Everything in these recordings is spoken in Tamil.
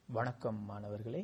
வணக்கம் மாணவர்களே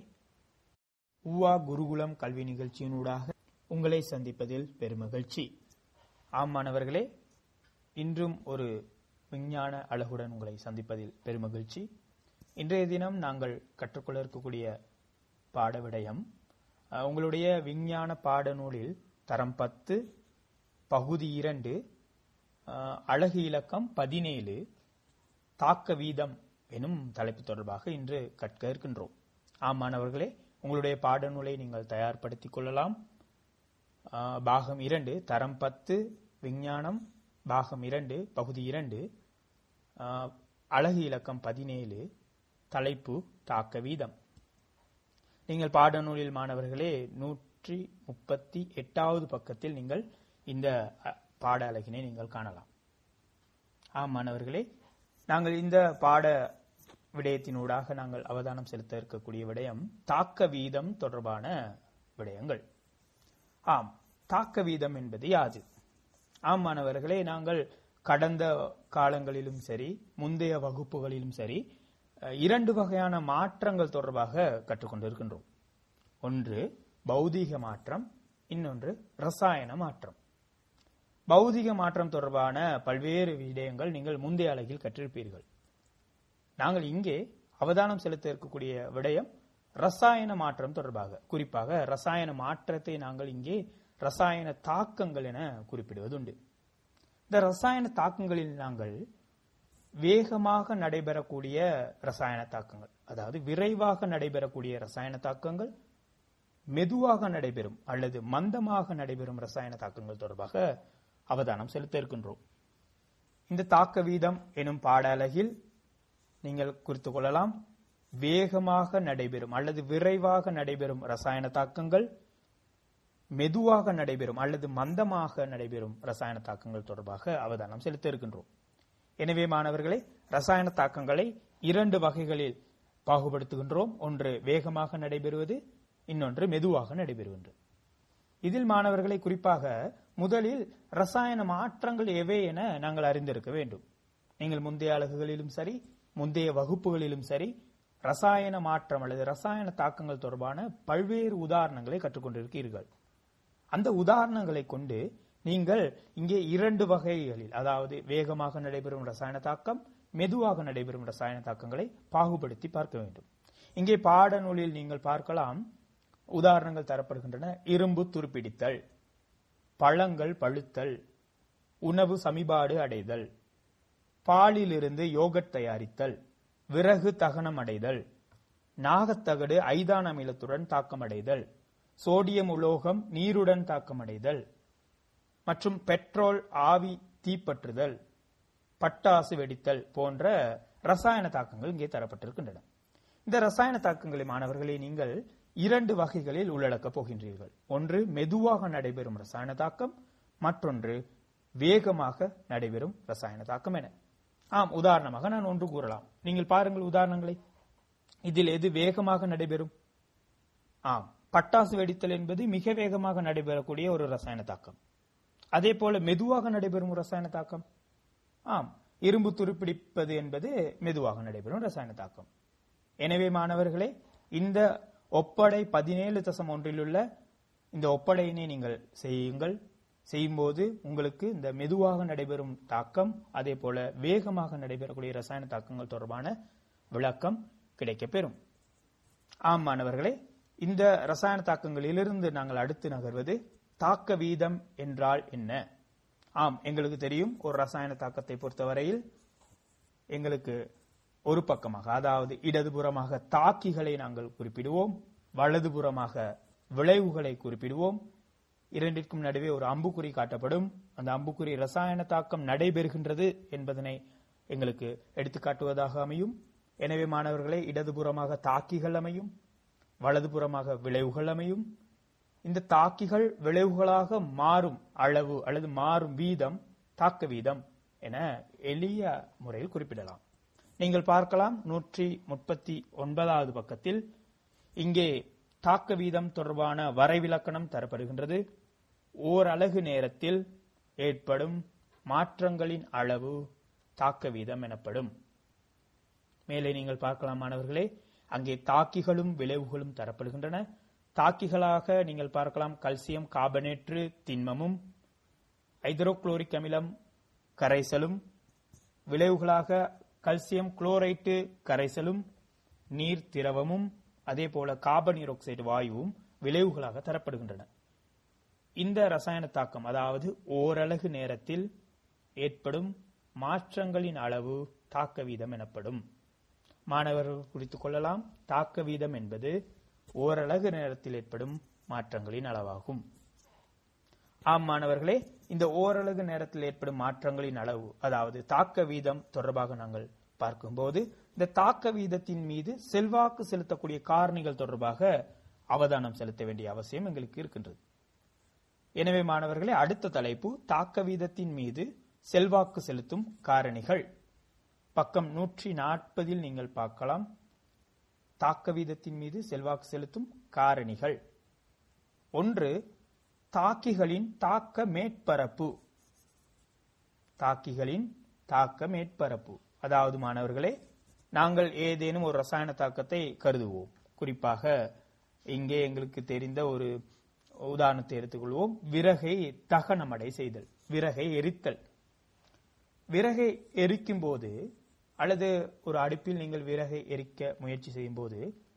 உவா குருகுலம் கல்வி நிகழ்ச்சியினூடாக உங்களை சந்திப்பதில் பெருமகிழ்ச்சி ஆம் மாணவர்களே இன்றும் ஒரு விஞ்ஞான அழகுடன் உங்களை சந்திப்பதில் பெருமகிழ்ச்சி இன்றைய தினம் நாங்கள் கற்றுக்கொள்ள இருக்கக்கூடிய பாட விடயம் அஹ், உங்களுடைய விஞ்ஞான பாடநூலில் தரம் பத்து பகுதி இரண்டு அஹ், அழகு இலக்கம் பதினேழு தாக்க வீதம் எனும் தலைப்பு தொடர்பாக இன்று கற்க இருக்கின்றோம் ஆம் மாணவர்களே உங்களுடைய பாடநூலை நீங்கள் தயார்படுத்திக் கொள்ளலாம் ஆஹ், பாகம் இரண்டு தரம் பத்து விஞ்ஞானம் பாகம் இரண்டு பகுதி இரண்டு ஆஹ், அழகு இலக்கம் பதினேழு தலைப்பு தாக்க வீதம் நீங்கள் பாடநூலில் மாணவர்களே நூற்றி முப்பத்தி எட்டாவது பக்கத்தில் நீங்கள் இந்த அ, பாட அலகினை நீங்கள் காணலாம் ஆம் மாணவர்களே நாங்கள் இந்த பாட விடயத்தினூடாக நாங்கள் அவதானம் செலுத்த இருக்கக்கூடிய விடயம் தாக்க வீதம் தொடர்பான விடயங்கள் ஆம் தாக்க வீதம் என்பது யாது ஆம் மாணவர்களே நாங்கள் கடந்த காலங்களிலும் சரி முந்தைய வகுப்புகளிலும் சரி அஹ், இரண்டு வகையான மாற்றங்கள் தொடர்பாக கற்றுக்கொண்டிருக்கின்றோம் ஒன்று பௌதீக மாற்றம் இன்னொன்று ரசாயன மாற்றம் பௌதிக மாற்றம் தொடர்பான பல்வேறு விடயங்கள் நீங்கள் முந்தைய அலகில் கற்றிருப்பீர்கள் நாங்கள் இங்கே அவதானம் செலுத்த இருக்கக்கூடிய விடயம் ரசாயன மாற்றம் தொடர்பாக குறிப்பாக ரசாயன மாற்றத்தை நாங்கள் இங்கே ரசாயன தாக்கங்கள் என குறிப்பிடுவதுண்டு இந்த ரசாயன தாக்கங்களில் நாங்கள் வேகமாக நடைபெறக்கூடிய ரசாயன தாக்கங்கள் அதாவது விரைவாக நடைபெறக்கூடிய ரசாயன தாக்கங்கள் மெதுவாக நடைபெறும் அல்லது மந்தமாக நடைபெறும் ரசாயன தாக்கங்கள் தொடர்பாக அவதானம் செலுத்த இருக்கின்றோம் இந்த தாக்க வீதம் எனும் பாட அலகில் நீங்கள் குறித்துக் கொள்ளலாம் வேகமாக நடைபெறும் அல்லது விரைவாக நடைபெறும் ரசாயன தாக்கங்கள் மெதுவாக நடைபெறும் அல்லது மந்தமாக நடைபெறும் ரசாயன தாக்கங்கள் தொடர்பாக அவதானம் செலுத்த இருக்கின்றோம் எனவே மாணவர்களே ரசாயன தாக்கங்களை இரண்டு வகைகளில் பாகுபடுத்துகின்றோம் ஒன்று வேகமாக நடைபெறுவது இன்னொன்று மெதுவாக நடைபெறுகின்றது இதில் மாணவர்களை குறிப்பாக முதலில் ரசாயன மாற்றங்கள் எவை என நாங்கள் அறிந்திருக்க வேண்டும் நீங்கள் முந்தைய அலகுகளிலும் சரி முந்தைய வகுப்புகளிலும் சரி ரசாயன மாற்றம் அல்லது ரசாயன தாக்கங்கள் தொடர்பான பல்வேறு உதாரணங்களை கற்றுக்கொண்டிருக்கிறீர்கள் அந்த உதாரணங்களை கொண்டு நீங்கள் இங்கே இரண்டு வகைகளில் அதாவது வேகமாக நடைபெறும் ரசாயன தாக்கம் மெதுவாக நடைபெறும் ரசாயன தாக்கங்களை பாகுபடுத்தி பார்க்க வேண்டும் இங்கே பாடநூலில் நீங்கள் பார்க்கலாம் உதாரணங்கள் தரப்படுகின்றன இரும்பு துருப்பிடித்தல் பழங்கள் பழுத்தல் உணவு சமிபாடு அடைதல் பாலிலிருந்து யோகட் தயாரித்தல் விறகு தகனம் அடைதல் நாகத்தகடு ஐதான அமிலத்துடன் தாக்கமடைதல் சோடியம் உலோகம் நீருடன் தாக்கமடைதல் மற்றும் பெட்ரோல் ஆவி தீப்பற்றுதல் பட்டாசு வெடித்தல் போன்ற ரசாயன தாக்கங்கள் இங்கே தரப்பட்டிருக்கின்றன இந்த ரசாயன தாக்கங்களை மாணவர்களை நீங்கள் இரண்டு வகைகளில் உள்ளடக்கப் போகின்றீர்கள் ஒன்று மெதுவாக நடைபெறும் ரசாயன தாக்கம் மற்றொன்று வேகமாக நடைபெறும் ரசாயன தாக்கம் என ஆம் உதாரணமாக நான் ஒன்று கூறலாம் நீங்கள் பாருங்கள் உதாரணங்களை இதில் எது வேகமாக நடைபெறும் ஆம் பட்டாசு வெடித்தல் என்பது மிக வேகமாக நடைபெறக்கூடிய ஒரு ரசாயன தாக்கம் அதே போல மெதுவாக நடைபெறும் ஒரு ரசாயன தாக்கம் ஆம் இரும்பு துருப்பிடிப்பது என்பது மெதுவாக நடைபெறும் ரசாயன தாக்கம் எனவே மாணவர்களே இந்த ஒப்படை பதினேழு தசம் ஒன்றிலுள்ள இந்த ஒப்படையினை நீங்கள் செய்யுங்கள் செய்யும்போது உங்களுக்கு இந்த மெதுவாக நடைபெறும் தாக்கம் அதே போல வேகமாக நடைபெறக்கூடிய ரசாயன தாக்கங்கள் தொடர்பான விளக்கம் கிடைக்கப்பெறும் ஆம் மாணவர்களே இந்த ரசாயன தாக்கங்களிலிருந்து நாங்கள் அடுத்து நகர்வது தாக்க வீதம் என்றால் என்ன ஆம் எங்களுக்கு தெரியும் ஒரு ரசாயன தாக்கத்தை பொறுத்தவரையில் எங்களுக்கு ஒரு பக்கமாக அதாவது இடதுபுறமாக தாக்கிகளை நாங்கள் குறிப்பிடுவோம் வலதுபுறமாக விளைவுகளை குறிப்பிடுவோம் இரண்டிற்கும் நடுவே ஒரு அம்புக்குறி காட்டப்படும் அந்த அம்புக்குறி ரசாயன தாக்கம் நடைபெறுகின்றது என்பதனை எங்களுக்கு எடுத்துக்காட்டுவதாக அமையும் எனவே மாணவர்களே இடதுபுறமாக தாக்கிகள் அமையும் வலதுபுறமாக விளைவுகள் அமையும் இந்த தாக்கிகள் விளைவுகளாக மாறும் அளவு அல்லது மாறும் வீதம் தாக்க வீதம் என எளிய முறையில் குறிப்பிடலாம் நீங்கள் பார்க்கலாம் நூற்றி முப்பத்தி ஒன்பதாவது பக்கத்தில் இங்கே தாக்க வீதம் தொடர்பான வரைவிலக்கணம் தரப்படுகின்றது ஓர் அலகு நேரத்தில் ஏற்படும் மாற்றங்களின் அளவு தாக்க வீதம் எனப்படும் மேலே நீங்கள் பார்க்கலாம் மாணவர்களே அங்கே தாக்கிகளும் விளைவுகளும் தரப்படுகின்றன தாக்கிகளாக நீங்கள் பார்க்கலாம் கல்சியம் கார்பனேற்று திண்மமும் ஹைட்ரோகுளோரிக் அமிலம் கரைசலும் விளைவுகளாக கல்சியம் குளோரைட்டு கரைசலும் நீர் திரவமும் அதே போல கார்பன் ஈராக்சைடு வாயுவும் விளைவுகளாக தரப்படுகின்றன இந்த ரசாயன தாக்கம் அதாவது ஓரலகு நேரத்தில் ஏற்படும் மாற்றங்களின் அளவு தாக்க வீதம் எனப்படும் மாணவர்கள் குறித்துக் கொள்ளலாம் தாக்க வீதம் என்பது ஓரலகு நேரத்தில் ஏற்படும் மாற்றங்களின் அளவாகும் ஆம் மாணவர்களே இந்த ஓரலகு நேரத்தில் ஏற்படும் மாற்றங்களின் அளவு அதாவது தாக்க வீதம் தொடர்பாக நாங்கள் பார்க்கும்போது இந்த தாக்க வீதத்தின் மீது செல்வாக்கு செலுத்தக்கூடிய காரணிகள் தொடர்பாக அவதானம் செலுத்த வேண்டிய அவசியம் எங்களுக்கு இருக்கின்றது எனவே மாணவர்களே அடுத்த தலைப்பு தாக்க வீதத்தின் மீது செல்வாக்கு செலுத்தும் காரணிகள் பக்கம் நூற்றி நாற்பதில் நீங்கள் பார்க்கலாம் தாக்க வீதத்தின் மீது செல்வாக்கு செலுத்தும் காரணிகள் ஒன்று தாக்கிகளின் தாக்க மேற்பரப்பு தாக்கிகளின் தாக்க மேற்பரப்பு அதாவது மாணவர்களே நாங்கள் ஏதேனும் ஒரு ரசாயன தாக்கத்தை கருதுவோம் குறிப்பாக இங்கே எங்களுக்கு தெரிந்த ஒரு உதாரணத்தை எடுத்துக்கொள்வோம் விறகை தகனமடை செய்தல் விறகை எரித்தல் விறகை எரிக்கும் போது அல்லது ஒரு அடுப்பில் நீங்கள் விறகை எரிக்க முயற்சி செய்யும் போது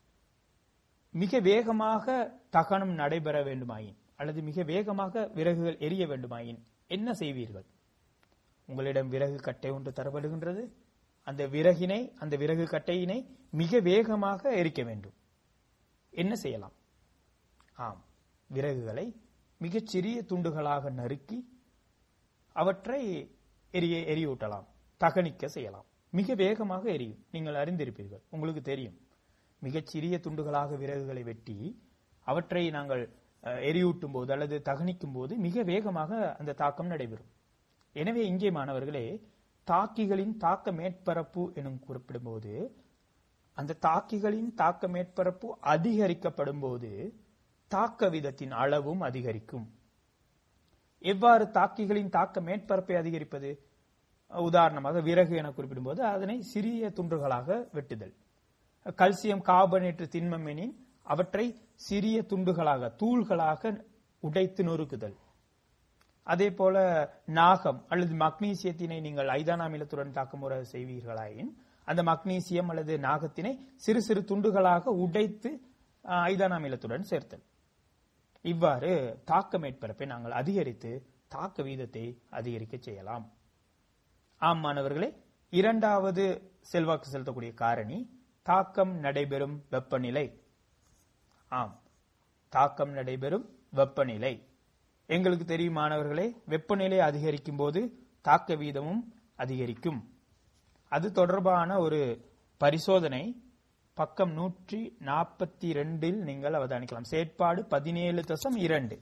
மிக வேகமாக தகனம் நடைபெற வேண்டுமாயின் அல்லது மிக வேகமாக விறகுகள் எரிய வேண்டுமாயின் என்ன செய்வீர்கள் உங்களிடம் விறகு கட்டை ஒன்று தரப்படுகின்றது அந்த விறகினை அந்த விறகு கட்டையினை மிக வேகமாக எரிக்க வேண்டும் என்ன செய்யலாம் ஆம் விறகுகளை மிகச் சிறிய துண்டுகளாக நறுக்கி அவற்றை எரிய எரியூட்டலாம் தகனிக்க செய்யலாம் மிக வேகமாக எரியும் நீங்கள் அறிந்திருப்பீர்கள் உங்களுக்கு தெரியும் மிகச் சிறிய துண்டுகளாக விறகுகளை வெட்டி அவற்றை நாங்கள் அஹ், எரியூட்டும் போது அல்லது தகனிக்கும் போது மிக வேகமாக அந்த தாக்கம் நடைபெறும் எனவே இங்கே மாணவர்களே தாக்கிகளின் தாக்க மேற்பரப்பு எனும் குறிப்பிடும்போது அந்த தாக்கிகளின் தாக்க மேற்பரப்பு அதிகரிக்கப்படும் போது தாக்க விதத்தின் அளவும் அதிகரிக்கும் எவ்வாறு தாக்கிகளின் தாக்க மேற்பரப்பை அதிகரிப்பது உதாரணமாக விறகு என குறிப்பிடும்போது அதனை சிறிய துண்டுகளாக வெட்டுதல் கல்சியம் கார்பனேற்று திண்மம் எனின் அவற்றை சிறிய துண்டுகளாக தூள்களாக உடைத்து நொறுக்குதல் அதே போல நாகம் அல்லது மக்னீசியத்தினை நீங்கள் ஐதானாமிலத்துடன் தாக்கமுறை செய்வீர்களாயின் அந்த மக்னீசியம் அல்லது நாகத்தினை சிறு சிறு துண்டுகளாக உடைத்து அஹ், ஐதானாமிலத்துடன் சேர்த்தல் இவ்வாறு தாக்க மேற்பரப்பை நாங்கள் அதிகரித்து தாக்க வீதத்தை அதிகரிக்க செய்யலாம் ஆம் மாணவர்களே இரண்டாவது செல்வாக்கு செலுத்தக்கூடிய காரணி தாக்கம் நடைபெறும் வெப்பநிலை ஆம் தாக்கம் நடைபெறும் வெப்பநிலை எங்களுக்கு தெரியும் மாணவர்களே வெப்பநிலை அதிகரிக்கும் போது தாக்க வீதமும் அதிகரிக்கும் அது தொடர்பான ஒரு பரிசோதனை பக்கம் நூற்றி நாற்பத்தி ரெண்டில் நீங்கள் அவதானிக்கலாம் செயற்பாடு பதினேழு தசம் இரண்டு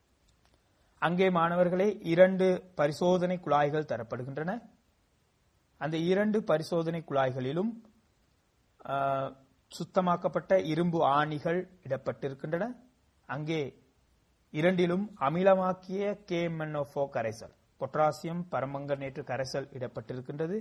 அங்கே மாணவர்களே இரண்டு பரிசோதனை குழாய்கள் தரப்படுகின்றன அந்த இரண்டு பரிசோதனை குழாய்களிலும் ஆ, சுத்தமாக்கப்பட்ட இரும்பு ஆணிகள் இடப்பட்டிருக்கின்றன அங்கே இரண்டிலும் அமிலமாக்கிய கேஎம்என்ஓ கரைசல் பொட்டாசியம் பரமங்கனேற்று கரைசல் இடப்பட்டிருக்கின்றது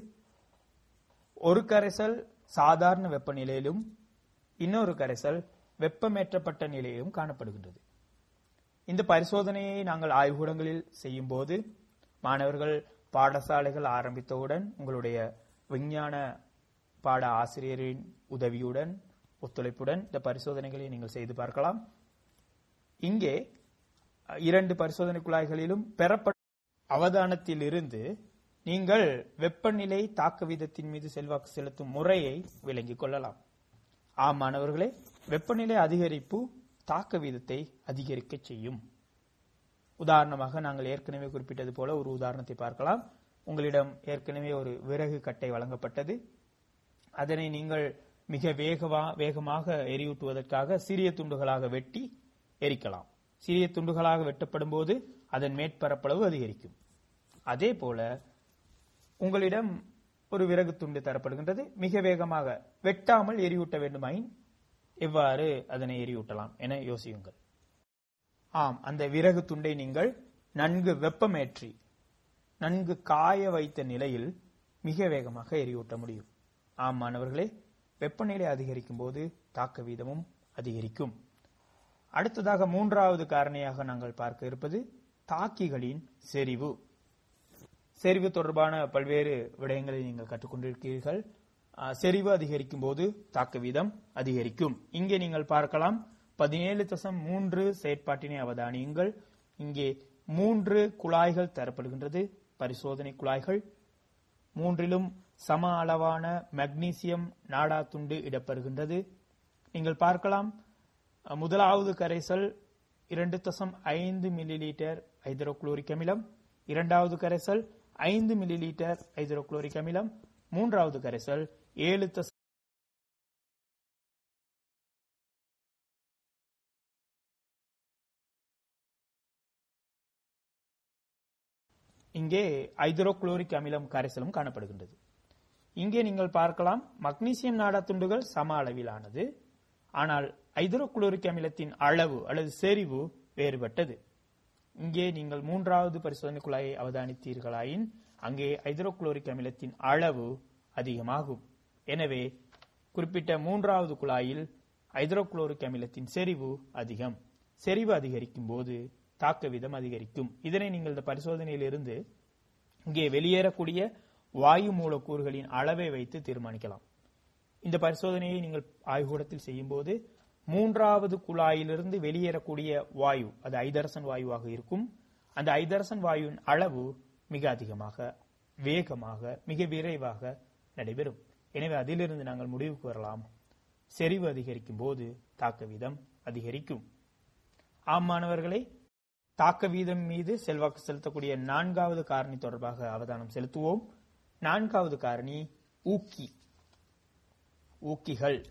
ஒரு கரைசல் சாதாரண வெப்பநிலையிலும் இன்னொரு கரைசல் வெப்பமேற்றப்பட்ட நிலையிலும் காணப்படுகின்றது இந்த பரிசோதனையை நாங்கள் ஆய்வுக்கூடங்களில் செய்யும் போது மாணவர்கள் பாடசாலைகள் ஆரம்பித்தவுடன் உங்களுடைய விஞ்ஞான பாட ஆசிரியரின் உதவியுடன் ஒத்துழைப்புடன் இந்த பரிசோதனைகளை நீங்கள் செய்து பார்க்கலாம் இங்கே அஹ், இரண்டு பரிசோதனை குழாய்களிலும் பெறப்பட்ட அவதானத்திலிருந்து நீங்கள் வெப்பநிலை தாக்க வீதத்தின் மீது செல்வாக்கு செலுத்தும் முறையை விளங்கிக் கொள்ளலாம் ஆம் மாணவர்களே வெப்பநிலை அதிகரிப்பு தாக்க வீதத்தை அதிகரிக்க செய்யும் உதாரணமாக நாங்கள் ஏற்கனவே குறிப்பிட்டது போல ஒரு உதாரணத்தை பார்க்கலாம் உங்களிடம் ஏற்கனவே ஒரு விறகு கட்டை வழங்கப்பட்டது அதனை நீங்கள் மிக வேகவா வேகமாக எரியூட்டுவதற்காக சிறிய துண்டுகளாக வெட்டி எரிக்கலாம் சிறிய துண்டுகளாக வெட்டப்படும் போது அதன் மேற்பரப்பளவு அதிகரிக்கும் அதே போல உங்களிடம் ஒரு விறகு துண்டு தரப்படுகின்றது மிக வேகமாக வெட்டாமல் எரியூட்ட வேண்டுமாயின் எவ்வாறு அதனை எரியூட்டலாம் என யோசியுங்கள் ஆம் அந்த விறகு துண்டை நீங்கள் நன்கு வெப்பமேற்றி நன்கு காய வைத்த நிலையில் மிக வேகமாக எரியூட்ட முடியும் ஆம் மாணவர்களே வெப்பநிலை அதிகரிக்கும் போது தாக்க வீதமும் அதிகரிக்கும் அடுத்ததாக மூன்றாவது காரணியாக நாங்கள் பார்க்க இருப்பது தாக்கிகளின் செறிவு செறிவு தொடர்பான பல்வேறு விடயங்களை நீங்கள் கற்றுக்கொண்டிருக்கிறீர்கள் அஹ், செறிவு அதிகரிக்கும் போது தாக்க வீதம் அதிகரிக்கும் இங்கே நீங்கள் பார்க்கலாம் பதினேழு தசம் மூன்று செயற்பாட்டினை அவதானியுங்கள் இங்கே மூன்று குழாய்கள் தரப்படுகின்றது பரிசோதனை குழாய்கள் மூன்றிலும் சம அளவான மக்னீசியம் நாடா துண்டு இடப்படுகின்றது நீங்கள் பார்க்கலாம் அஹ், முதலாவது கரைசல் இரண்டு தசம் ஐந்து மில்லி லிட்டர் ஹைட்ரோகுளோரிக் அமிலம் இரண்டாவது கரைசல் ஐந்து மில்லி லிட்டர் ஹைட்ரோகுளோரிக் அமிலம் மூன்றாவது கரைசல் ஏழு தசம் இங்கே ஹைட்ரோகுளோரிக் அமிலம் கரைசலும் காணப்படுகின்றது இங்கே நீங்கள் பார்க்கலாம் மக்னீசியம் நாடா துண்டுகள் சம அளவிலானது ஆனால் ஹைட்ரோகுளோரிக் அமிலத்தின் அளவு அல்லது செறிவு வேறுபட்டது இங்கே நீங்கள் மூன்றாவது பரிசோதனை குழாயை அவதானித்தீர்களாயின் அங்கே ஹைட்ரோகுளோரிக் அமிலத்தின் அளவு அதிகமாகும் எனவே குறிப்பிட்ட மூன்றாவது குழாயில் ஹைட்ரோகுளோரிக் அமிலத்தின் செறிவு அதிகம் செறிவு அதிகரிக்கும் போது தாக்க வீதம் அதிகரிக்கும் இதனை நீங்கள் இந்த பரிசோதனையில் இருந்து இங்கே வெளியேறக்கூடிய வாயு மூலக்கூறுகளின் அளவை வைத்து தீர்மானிக்கலாம் இந்த பரிசோதனையை நீங்கள் ஆய்வுக்கூடத்தில் செய்யும்போது மூன்றாவது குழாயிலிருந்து வெளியேறக்கூடிய வாயு அது ஐதரசன் வாயுவாக இருக்கும் அந்த ஐதரசன் வாயுவின் அளவு மிக அதிகமாக வேகமாக மிக விரைவாக நடைபெறும் எனவே அதிலிருந்து நாங்கள் முடிவுக்கு வரலாம் செறிவு அதிகரிக்கும் போது தாக்க வீதம் அதிகரிக்கும் ஆம் மாணவர்களே தாக்க வீதம் மீது செல்வாக்கு செலுத்தக்கூடிய நான்காவது காரணி தொடர்பாக அவதானம் செலுத்துவோம் நான்காவது காரணி ஊக்கி ஊக்கிகள்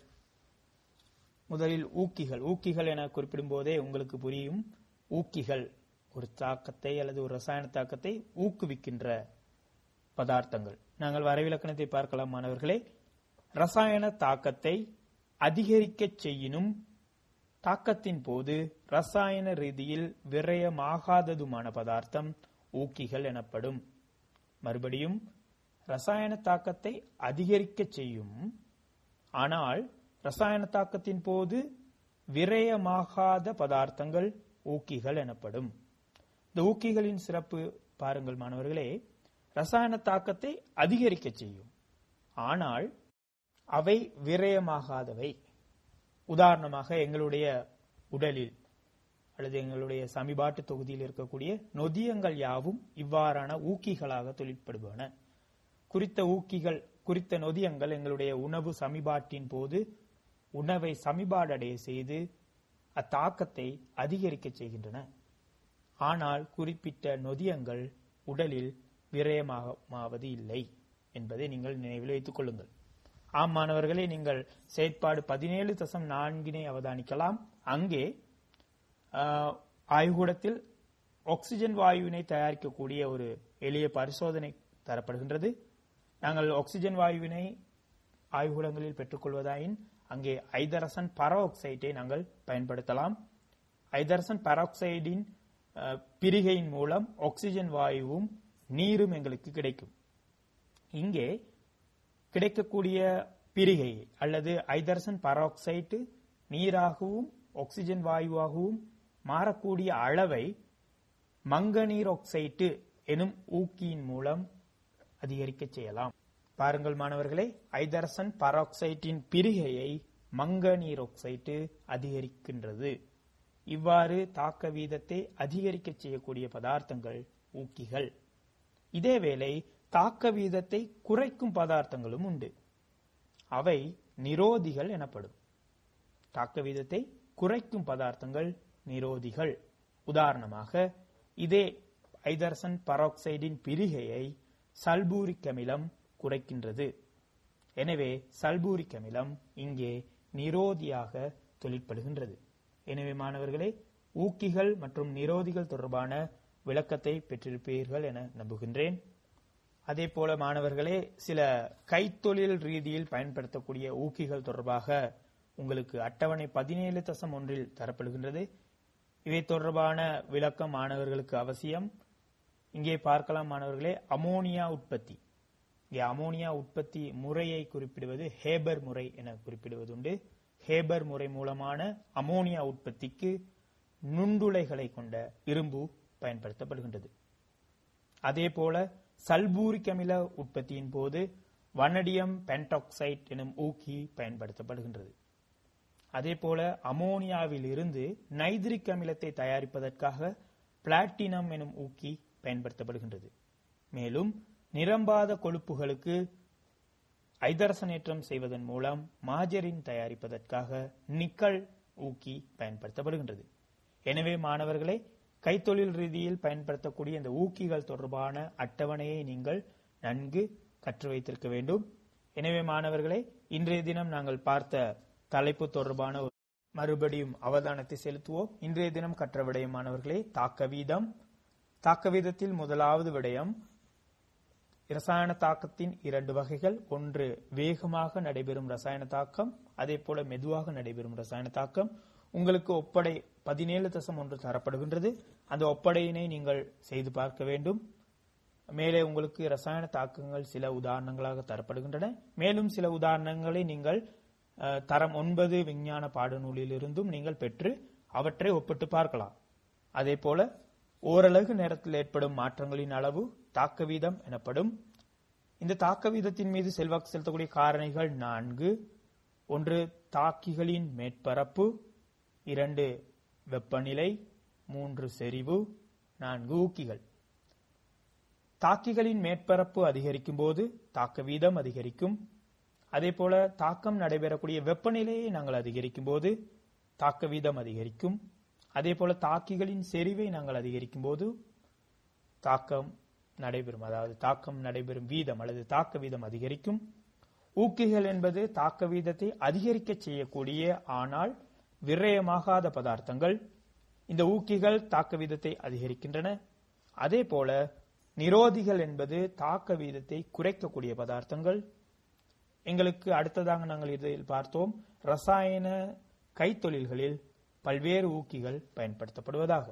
முதலில் ஊக்கிகள் ஊக்கிகள் என குறிப்பிடும் போதே உங்களுக்கு புரியும் ஊக்கிகள் ஒரு தாக்கத்தை அல்லது ஒரு ரசாயன தாக்கத்தை ஊக்குவிக்கின்ற பதார்த்தங்கள் நாங்கள் வரைவிலக்கணத்தை பார்க்கலாம் மாணவர்களே ரசாயன தாக்கத்தை அதிகரிக்கச் செய்யினும் தாக்கத்தின் போது ரசாயன ரீதியில் விரயமாகாததுமான பதார்த்தம் ஊக்கிகள் எனப்படும் மறுபடியும் ரசாயன தாக்கத்தை அதிகரிக்கச் செய்யும் ஆனால் ரசாயன தாக்கத்தின் போது விரயமாகாத பதார்த்தங்கள் ஊக்கிகள் எனப்படும் இந்த ஊக்கிகளின் சிறப்பு பாருங்கள் மாணவர்களே ரசாயன தாக்கத்தை அதிகரிக்க செய்யும் ஆனால் அவை விரயமாகாதவை உதாரணமாக எங்களுடைய உடலில் அல்லது எங்களுடைய சமிபாட்டு தொகுதியில் இருக்கக்கூடிய நொதியங்கள் யாவும் இவ்வாறான ஊக்கிகளாக தொழிற்படுபவன குறித்த ஊக்கிகள் குறித்த நொதியங்கள் எங்களுடைய உணவு சமிபாட்டின் போது உணவை சமிபாடடைய செய்து அத்தாக்கத்தை அதிகரிக்க செய்கின்றன ஆனால் குறிப்பிட்ட நொதியங்கள் உடலில் விரயமாவது இல்லை என்பதை நீங்கள் நினைவில் வைத்துக் கொள்ளுங்கள் ஆம் மாணவர்களே நீங்கள் செயற்பாடு பதினேழு தசம் நான்கினை அவதானிக்கலாம் அங்கே ஆஹ், ஆய்வுக்கூடத்தில் ஆக்சிஜன் வாயுவினை தயாரிக்கக்கூடிய ஒரு எளிய பரிசோதனை தரப்படுகின்றது நாங்கள் ஆக்சிஜன் வாயுவினை ஆய்வுக்கூடங்களில் பெற்றுக்கொள்வதாயின் அங்கே ஐதரசன் பராக்சைட்டை நாங்கள் பயன்படுத்தலாம் ஐதரசன் பராக்சைடின் அஹ், பிரிகையின் மூலம் ஆக்சிஜன் வாயுவும் நீரும் எங்களுக்கு கிடைக்கும் இங்கே கிடைக்கக்கூடிய பிரிகை அல்லது ஐதரசன் பராக்சைட்டு நீராகவும் ஆக்சிஜன் வாயுவாகவும் மாறக்கூடிய அளவை மங்கநீர் ஆக்சைட்டு எனும் ஊக்கியின் மூலம் அதிகரிக்க செய்யலாம் பாருங்கள் மாணவர்களே ஐதரசன் பராக்சைட்டின் பிரிகையை மங்கநீர் ஆக்சைட்டு அதிகரிக்கின்றது இவ்வாறு தாக்க வீதத்தை அதிகரிக்க செய்யக்கூடிய பதார்த்தங்கள் ஊக்கிகள் இதேவேளை தாக்க வீதத்தை குறைக்கும் பதார்த்தங்களும் உண்டு அவை நிரோதிகள் எனப்படும் தாக்க வீதத்தை குறைக்கும் பதார்த்தங்கள் நிரோதிகள் உதாரணமாக இதே ஐதரசன் பராக்சைடின் பிரிகையை சல்பூரிக் அமிலம் குறைக்கின்றது எனவே சல்பூரிக் அமிலம் இங்கே நிரோதியாக தொழிற்படுகின்றது எனவே மாணவர்களே ஊக்கிகள் மற்றும் நிரோதிகள் தொடர்பான விளக்கத்தை பெற்றிருப்பீர்கள் என நம்புகின்றேன் அதே போல மாணவர்களே சில கைத்தொழில் ரீதியில் பயன்படுத்தக்கூடிய ஊக்கிகள் தொடர்பாக உங்களுக்கு அட்டவணை பதினேழு தசம் ஒன்றில் தரப்படுகின்றது இவை தொடர்பான விளக்கம் மாணவர்களுக்கு அவசியம் இங்கே பார்க்கலாம் மாணவர்களே அமோனியா உற்பத்தி இங்கே அமோனியா உற்பத்தி முறையை குறிப்பிடுவது ஹேபர் முறை என குறிப்பிடுவதுண்டு ஹேபர் முறை மூலமான அமோனியா உற்பத்திக்கு நுண்டுளைகளை கொண்ட இரும்பு பயன்படுத்தப்படுகின்றது அதேபோல சல்பூரிக் அமில உற்பத்தியின் போது வனடியம் பென்டாக்சைட் எனும் ஊக்கி பயன்படுத்தப்படுகின்றது அதேபோல அமோனியாவில் இருந்து நைட்ரிக் அமிலத்தை தயாரிப்பதற்காக பிளாட்டினம் எனும் ஊக்கி பயன்படுத்தப்படுகின்றது மேலும் நிரம்பாத கொழுப்புகளுக்கு ஐதரசனேற்றம் செய்வதன் மூலம் மாஜரின் தயாரிப்பதற்காக நிக்கல் ஊக்கி பயன்படுத்தப்படுகின்றது எனவே மாணவர்களே கைத்தொழில் ரீதியில் பயன்படுத்தக்கூடிய இந்த ஊக்கிகள் தொடர்பான அட்டவணையை நீங்கள் நன்கு கற்று வைத்திருக்க வேண்டும் எனவே மாணவர்களே இன்றைய தினம் நாங்கள் பார்த்த தலைப்பு தொடர்பான ஒரு மறுபடியும் அவதானத்தை செலுத்துவோம் இன்றைய தினம் கற்ற விடயம் மாணவர்களே தாக்க வீதம் தாக்க வீதத்தில் முதலாவது விடயம் இரசாயன தாக்கத்தின் இரண்டு வகைகள் ஒன்று வேகமாக நடைபெறும் ரசாயன தாக்கம் அதே போல மெதுவாக நடைபெறும் ரசாயன தாக்கம் உங்களுக்கு ஒப்படை பதினேழு தசம் ஒன்று தரப்படுகின்றது அந்த ஒப்படையினை நீங்கள் செய்து பார்க்க வேண்டும் மேலே உங்களுக்கு ரசாயன தாக்கங்கள் சில உதாரணங்களாக தரப்படுகின்றன மேலும் சில உதாரணங்களை நீங்கள் அஹ், தரம் ஒன்பது விஞ்ஞான பாடநூலிலிருந்தும் நீங்கள் பெற்று அவற்றை ஒப்பிட்டு பார்க்கலாம் அதே போல ஓரலகு நேரத்தில் ஏற்படும் மாற்றங்களின் அளவு தாக்க வீதம் எனப்படும் இந்த தாக்க வீதத்தின் மீது செல்வாக்கு செலுத்தக்கூடிய காரணிகள் நான்கு ஒன்று தாக்கிகளின் மேற்பரப்பு இரண்டு வெப்பநிலை மூன்று செறிவு நான்கு ஊக்கிகள் தாக்கிகளின் மேற்பரப்பு அதிகரிக்கும் போது தாக்க வீதம் அதிகரிக்கும் அதே போல தாக்கம் நடைபெறக்கூடிய வெப்பநிலையை நாங்கள் அதிகரிக்கும் போது தாக்க வீதம் அதிகரிக்கும் அதே போல தாக்கிகளின் செறிவை நாங்கள் அதிகரிக்கும் போது தாக்கம் நடைபெறும் அதாவது தாக்கம் நடைபெறும் வீதம் அல்லது தாக்க வீதம் அதிகரிக்கும் ஊக்கிகள் என்பது தாக்க வீதத்தை அதிகரிக்க செய்யக்கூடிய ஆனால் விரயமாகாத பதார்த்தங்கள் இந்த ஊக்கிகள் தாக்க வீதத்தை அதிகரிக்கின்றன அதே போல நிரோதிகள் என்பது தாக்க வீதத்தை குறைக்கக்கூடிய பதார்த்தங்கள் எங்களுக்கு அடுத்ததாக நாங்கள் இதில் பார்த்தோம் ரசாயன கைத்தொழில்களில் பல்வேறு ஊக்கிகள் பயன்படுத்தப்படுவதாக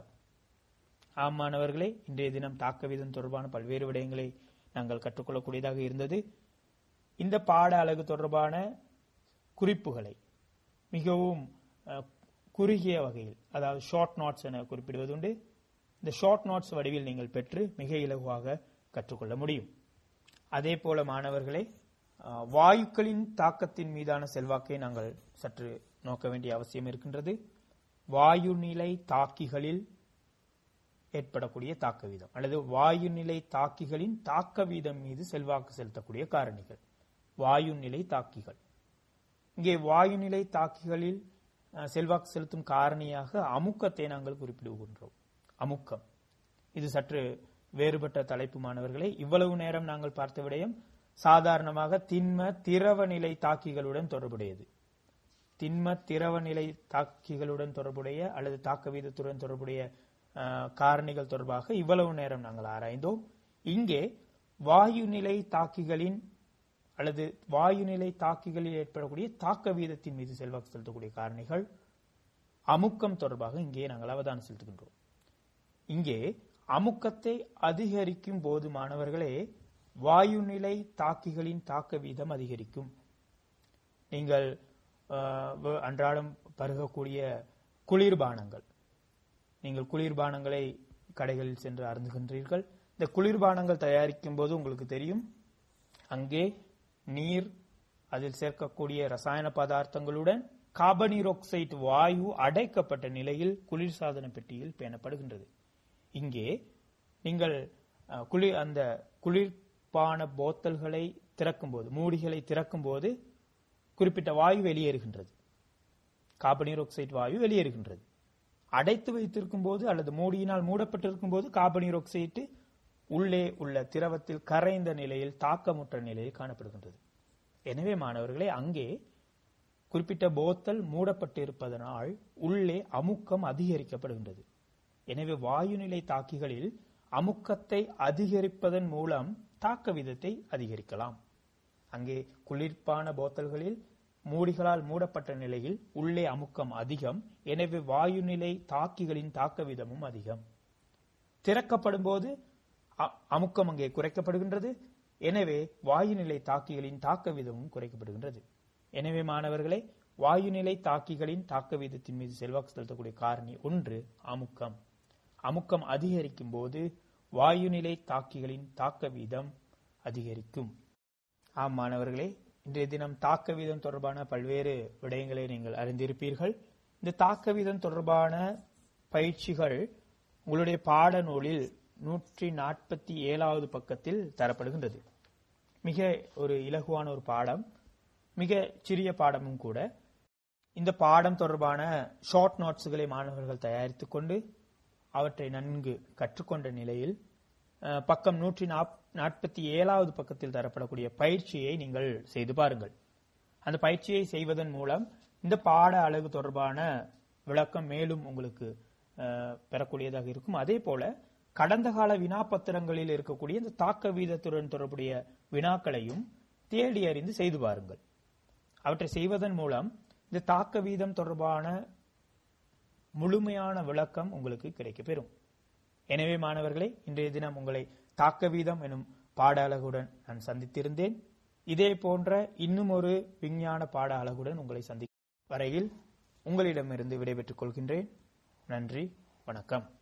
ஆம் மாணவர்களே இன்றைய தினம் தாக்க வீதம் தொடர்பான பல்வேறு விடயங்களை நாங்கள் கற்றுக்கொள்ளக்கூடியதாக இருந்தது இந்த பாட அலகு தொடர்பான குறிப்புகளை மிகவும் அஹ், குறுகிய வகையில் அதாவது ஷார்ட் நோட்ஸ் என குறிப்பிடுவதுண்டு இந்த ஷார்ட் நோட்ஸ் வடிவில் நீங்கள் பெற்று மிக இலகுவாக கற்றுக்கொள்ள முடியும் அதே போல மாணவர்களே அஹ், வாயுக்களின் தாக்கத்தின் மீதான செல்வாக்கை நாங்கள் சற்று நோக்க வேண்டிய அவசியம் இருக்கின்றது வாயு நிலை தாக்கிகளில் ஏற்படக்கூடிய தாக்க வீதம் அல்லது வாயு நிலை தாக்கிகளின் தாக்க வீதம் மீது செல்வாக்கு செலுத்தக்கூடிய காரணிகள் வாயு நிலை தாக்கிகள் இங்கே வாயு நிலை தாக்கிகளில் அஹ், செல்வாக்கு செலுத்தும் காரணியாக அமுக்கத்தை நாங்கள் குறிப்பிடுகின்றோம் அமுக்கம் இது சற்று வேறுபட்ட தலைப்பு மாணவர்களே இவ்வளவு நேரம் நாங்கள் பார்த்த விடயம் சாதாரணமாக திண்ம திரவ நிலை தாக்கிகளுடன் தொடர்புடையது திண்ம திரவ நிலை தாக்கிகளுடன் தொடர்புடைய அல்லது தாக்க வீதத்துடன் தொடர்புடைய அஹ், காரணிகள் தொடர்பாக இவ்வளவு நேரம் நாங்கள் ஆராய்ந்தோம் இங்கே வாயு நிலை தாக்கிகளின் அல்லது வாயு நிலை தாக்கிகளில் ஏற்படக்கூடிய தாக்க வீதத்தின் மீது செல்வாக்கு செலுத்தக்கூடிய காரணிகள் அமுக்கம் தொடர்பாக இங்கே நாங்கள் அவதானம் செலுத்துகின்றோம் இங்கே அமுக்கத்தை அதிகரிக்கும் போது மாணவர்களே வாயு நிலை தாக்கிகளின் தாக்க வீதம் அதிகரிக்கும் நீங்கள் அஹ், வ- அன்றாடம் பருகக்கூடிய குளிர்பானங்கள் நீங்கள் குளிர்பானங்களை கடைகளில் சென்று அருந்துகின்றீர்கள் இந்த குளிர்பானங்கள் தயாரிக்கும் போது உங்களுக்கு தெரியும் அங்கே நீர் அதில் சேர்க்கக்கூடிய ரசாயன பதார்த்தங்களுடன் கார்பனீர் ஆக்சைடு வாயு அடைக்கப்பட்ட நிலையில் குளிர்சாதன பெட்டியில் பேணப்படுகின்றது இங்கே நீங்கள் அஹ், குளிர் அந்த குளிர்பான போத்தல்களை திறக்கும்போது மூடிகளை திறக்கும்போது குறிப்பிட்ட வாயு வெளியேறுகின்றது கார்பனீர் ஆக்சைடு வாயு வெளியேறுகின்றது அடைத்து வைத்திருக்கும் போது அல்லது மூடியினால் மூடப்பட்டிருக்கும் போது கார்பனீர் ஆக்சைடு உள்ளே உள்ள திரவத்தில் கரைந்த நிலையில் தாக்கமுற்ற நிலையில் காணப்படுகின்றது எனவே மாணவர்களே அங்கே குறிப்பிட்ட போத்தல் மூடப்பட்டிருப்பதனால் உள்ளே அமுக்கம் அதிகரிக்கப்படுகின்றது எனவே வாயுநிலை தாக்கிகளில் அமுக்கத்தை அதிகரிப்பதன் மூலம் தாக்க விதத்தை அதிகரிக்கலாம் அங்கே குளிர்பான போத்தல்களில் மூடிகளால் மூடப்பட்ட நிலையில் உள்ளே அமுக்கம் அதிகம் எனவே வாயுநிலை தாக்கிகளின் தாக்க விதமும் அதிகம் திறக்கப்படும் போது அ- அமுக்கம் அங்கே குறைக்கப்படுகின்றது எனவே வாயுநிலை தாக்கிகளின் தாக்க வீதமும் குறைக்கப்படுகின்றது எனவே மாணவர்களே வாயுநிலை தாக்கிகளின் தாக்க வீதத்தின் மீது செல்வாக்கு செலுத்தக்கூடிய காரணி ஒன்று அமுக்கம் அமுக்கம் அதிகரிக்கும் போது வாயுநிலை தாக்கிகளின் தாக்க வீதம் அதிகரிக்கும் ஆம் மாணவர்களே இன்றைய தினம் தாக்க வீதம் தொடர்பான பல்வேறு விடயங்களை நீங்கள் அறிந்திருப்பீர்கள் இந்த தாக்க வீதம் தொடர்பான பயிற்சிகள் உங்களுடைய பாடநூலில் நூற்றி நாற்பத்தி ஏழாவது பக்கத்தில் தரப்படுகின்றது மிக ஒரு இலகுவான ஒரு பாடம் மிக சிறிய பாடமும் கூட இந்த பாடம் தொடர்பான ஷார்ட் நோட்ஸுகளை மாணவர்கள் தயாரித்துக் கொண்டு அவற்றை நன்கு கற்றுக்கொண்ட நிலையில் அஹ், பக்கம் நூற்றி நாற்பத்தி ஏழாவது பக்கத்தில் தரப்படக்கூடிய பயிற்சியை நீங்கள் செய்து பாருங்கள் அந்த பயிற்சியை செய்வதன் மூலம் இந்த பாட அழகு தொடர்பான விளக்கம் மேலும் உங்களுக்கு அஹ், பெறக்கூடியதாக இருக்கும் அதே போல கடந்த கால வினாப்பத்திரங்களில் இருக்கக்கூடிய இந்த தாக்க வீதத்துடன் தொடர்புடைய வினாக்களையும் தேடி அறிந்து செய்து பாருங்கள் அவற்றை செய்வதன் மூலம் இந்த தாக்க வீதம் தொடர்பான முழுமையான விளக்கம் உங்களுக்கு கிடைக்கப்பெறும் எனவே மாணவர்களே இன்றைய தினம் உங்களை தாக்க வீதம் எனும் பாட அழகுடன் நான் சந்தித்திருந்தேன் இதே போன்ற இன்னும் ஒரு விஞ்ஞான பாட அழகுடன் உங்களை சந்தி வரையில் உங்களிடமிருந்து விடைபெற்றுக் கொள்கின்றேன் நன்றி வணக்கம்